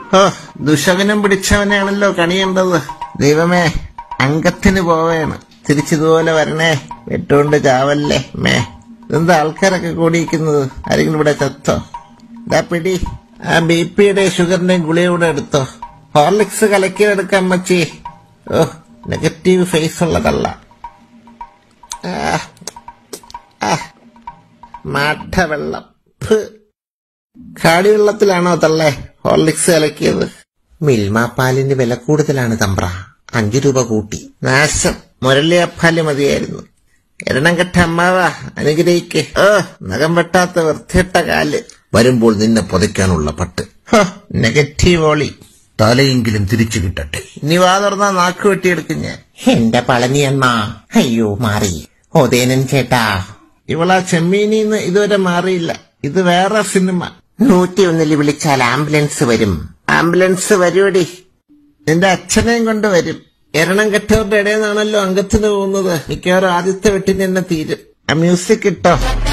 ഓ ദുഷകനം പിടിച്ചവനെയാണല്ലോ കണിയേണ്ടത് ദൈവമേ അംഗത്തിന് പോവേണ് തിരിച്ചിതുപോലെ വരണേ വെട്ടുകൊണ്ട് ചാവല്ലേ മേ ഇതെന്താ ആൾക്കാരൊക്കെ കൂടിയിരിക്കുന്നത് ആരെങ്കിലും ഇവിടെ ചത്തോ ഇതാ പിടി ആ ബി പിയുടെ ഷുഗറിന്റെയും ഗുളിയൂടെ എടുത്തോ ഹോർലിക്സ് കലക്കിയെടുക്കാം മച്ചി ഓ നെഗറ്റീവ് ഫേസ് ഉള്ള കള്ള ആ, ആ, മാഠവെള്ളം ഫ്. കാടിവെള്ളത്തിലാണോ തള്ളേ ഹോർലിക്സ് കലക്കിയത് മിൽമ പാലിന് വില കൂടുതലാണ് തമ്പ്ര അഞ്ചു രൂപ കൂട്ടി നാശം മുരളിയപ്പാല് മതിയായിരുന്നു എരണം കെട്ട അമ്മാവ അനുഗ്രഹിക്ക് ഓ നഖം വെട്ടാത്ത വൃത്തിയിട്ട കാല് വരുമ്പോൾ നിന്നെ പുതയ്ക്കാനുള്ള പട്ട് ഹോ, നെഗറ്റീവ് ഓളി തലയെങ്കിലും തിരിച്ചു കിട്ടട്ടെ ഇനി വാ തുറന്നാ നാക്ക് വെട്ടിയെടുക്കും ഞാൻ എന്റെ പളനി അണ്ണ അയ്യോ മാറി ഓതേനൻ ചേട്ടാ ഇവളാ ചെമ്മീനിന്ന് ഇതുവരെ മാറിയില്ല ഇത് വേറെ സിനിമ നൂറ്റി ഒന്നിൽ വിളിച്ചാൽ ആംബുലൻസ് വരും ആംബുലൻസ് വരുവടി നിന്റെ അച്ഛനെയും കൊണ്ട് വരും എരണം കെട്ടവരുടെ ഇടയിൽ നിന്നാണല്ലോ അംഗത്തിന് പോകുന്നത് മിക്കവാറും ആദ്യത്തെ വെട്ടിന് തന്നെ തീരും ആ മ്യൂസിക് ഇട്ടോ